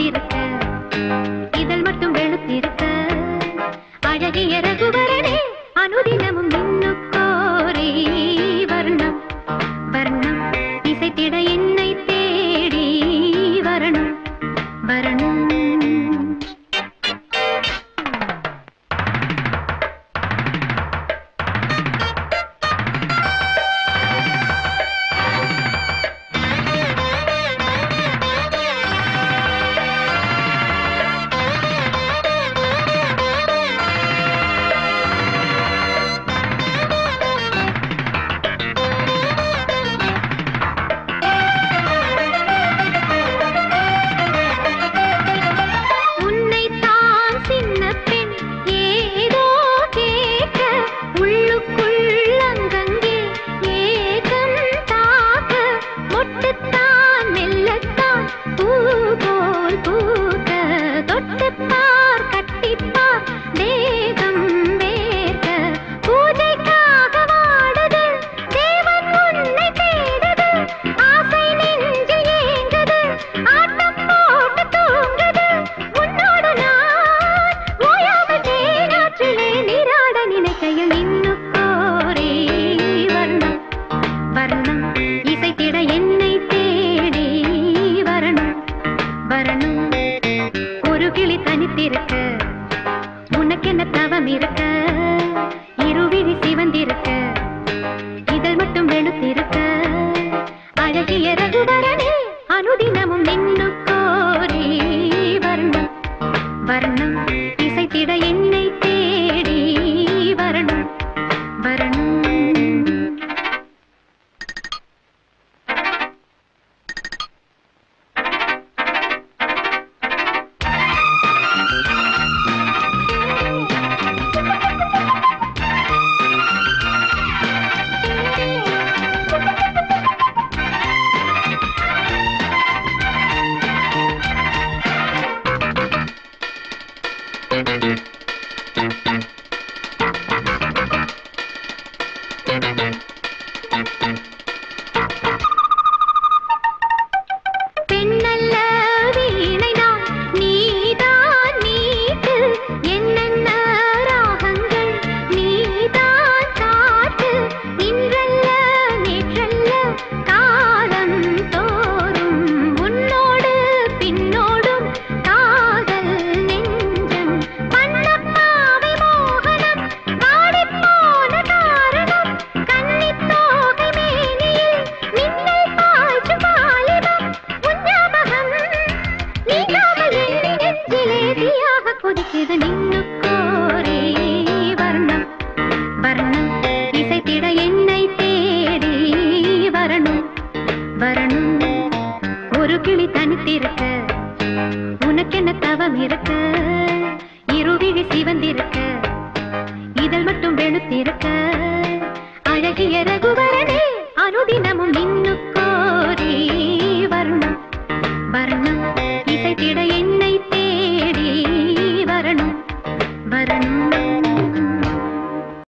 சிவந்திருக்க இதழ் மட்டும் வெளுத்திருக்க அழகிய ரகுவரனே அனுதினமும் மின்னுக்கோரி வர்ணம் வர்ணம் இசைத்திட என்னை தேடி வரணும் வரணும் உன்னைத்தான் சின்ன பெண் ஏதோ கேட்க உள்ளுக்குள் அங்கங்கே ஏகம் தாக்க மொட்டுத்தான் மெல்லத்தான் பூ போல் பூக்க தொட்டுப்பார் கட்டிப்பார் தேகம் வேர்க்க பூஜைக்காக வாடுது தேவன் உன்னை தேடுது ஆசை நெஞ்சில் ஏங்குது ஆட்டம் போட்டு தூங்குது உன்னோடு நான் ஓயாமல் தேனாற்றிலே நீராட நினைக்கையில் இன்னும் கோரி வர்ணம் வர்ணம் இசைத்திட என்னை தேடி வரணும் வரணும் ஒரு கிளி தனித்திருக்க உனக்கென்ன தவம் இருக்க இருவிழி சிவந்திருக்க இதழ் மட்டும் வெளுத்திருக்க அழகிய ரகுவரனே அனுதினமும் நின்னு கோரி வர்ணம் வர்ணம் இசைத்திட என்னை தேடி வரணும் வரணும் பெண்ணல்ல வீணைதான் நீதான் மீட்டு என்னென்ன ராகங்கள் நீதான் காட்டு இன்றல்ல நேற்றல்ல காலம் தோறும் உன்னோடு பின்னோடும் காதல் நெஞ்சம் பண்ணப்பாவை மோகனம் வாடிப்போன காரணம் கன்னித்தோகை மேனியில் மின்னல் பாய்ச்சும் வாலிபம் உன் ஞாபகம் நீங்காமல் என் நெஞ்சிலே தீயாக கொதிக்குது நின்னு கோரி வர்ணம் வர்ணம் இசைத்திட என்னை தேடி வரணும் வரணும் ஒரு கிளி தனித்திருக்க உனக்கென்ன தவம் இருக்க